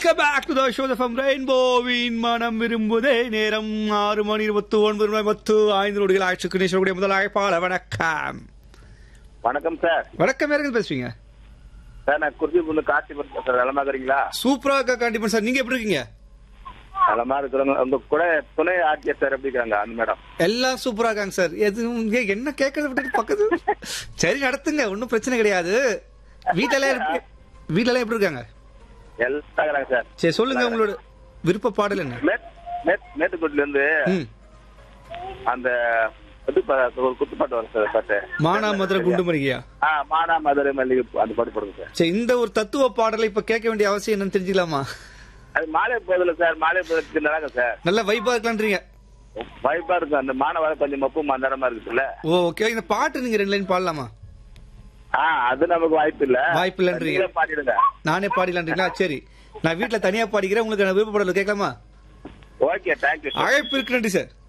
Welcome back to the show from ரெயின்போவின் மனம் விரும்புதே நேரம் ஆறு மணி இருபத்தி ஒன்பது மணி பத்து ஐந்து நொடிகள் ஆயிற்று கிருஷ்ணனுடைய முதல் அழைப்பாளர் வணக்கம் வணக்கம் சார் வணக்கம் யாருங்க பேசுவீங்க சார் நான் குறிச்சி பொண்ணு காசிபுரம் சார் நலமா இருக்கிறீங்களா சூப்பரா இருக்கா கண்டிப்பா சார் நீங்க எப்படி இருக்கீங்க நலமா இருக்கிறவங்க உங்க கூட துணை ஆட்சியர் சார் எப்படி இருக்காங்க அந்த மேடம் எல்லாம் சூப்பரா இருக்காங்க சார் எதுவும் ஏய், என்ன கேட்கறத விட்டுட்டு பக்கத்து சரி நடத்துங்க ஒன்றும் பிரச்சனை கிடையாது வீட்டில எப்படி வீட்டில எப்படி இருக்காங்க எல்லாம் இருக்கிறாங்க சார் சரி சொல்லுங்க உங்களோட விருப்ப பாடல் என்ன மேட் மேட் மேட்டுக்கோட்டில இருந்து ம் அந்த இது ப- ஒரு குத்துப்பாட்டு வரும் சார் பாட்டு மானா மதுரை குண்டு மரிகையா ஆ மானா மதுரை மல்லிகை பூ, அந்த பாட்டு போடுங்க சார் சரி இந்த ஒரு தத்துவ பாடலை இப்ப கேட்க வேண்டிய அவசியம் என்னன்னு தெரிஞ்சுக்கலாமா அது மாலை போதில்ல சார் மாலை போதில் நல்லாங்க சார் நல்ல வைபா இருக்கலான்றீங்க வாய்ப்பா இருக்கும் அந்த மாணவரை கொஞ்சம் மப்பு மந்தாரமா இருக்குல்ல ஓ ஓகே இந்த பாட்டு நீங்க ரெண்டு லைன் பாடலாமா ஆ அது நமக்கு வாய்ப்பு இல்ல வாய்ப்பு இல்லைன்றீங்க. நீங்களே பாடிடுங்க நானே பாடிலான்றீங்களா சரி நான் வீட்ல தனியா பாடிக்கிறேன் உங்களுக்கு நான் விருப்ப பாடல் கேட்கலாமா ஓகே தேங்க்யூ சார் அழைப்பு இருக்கு நன்றி சார்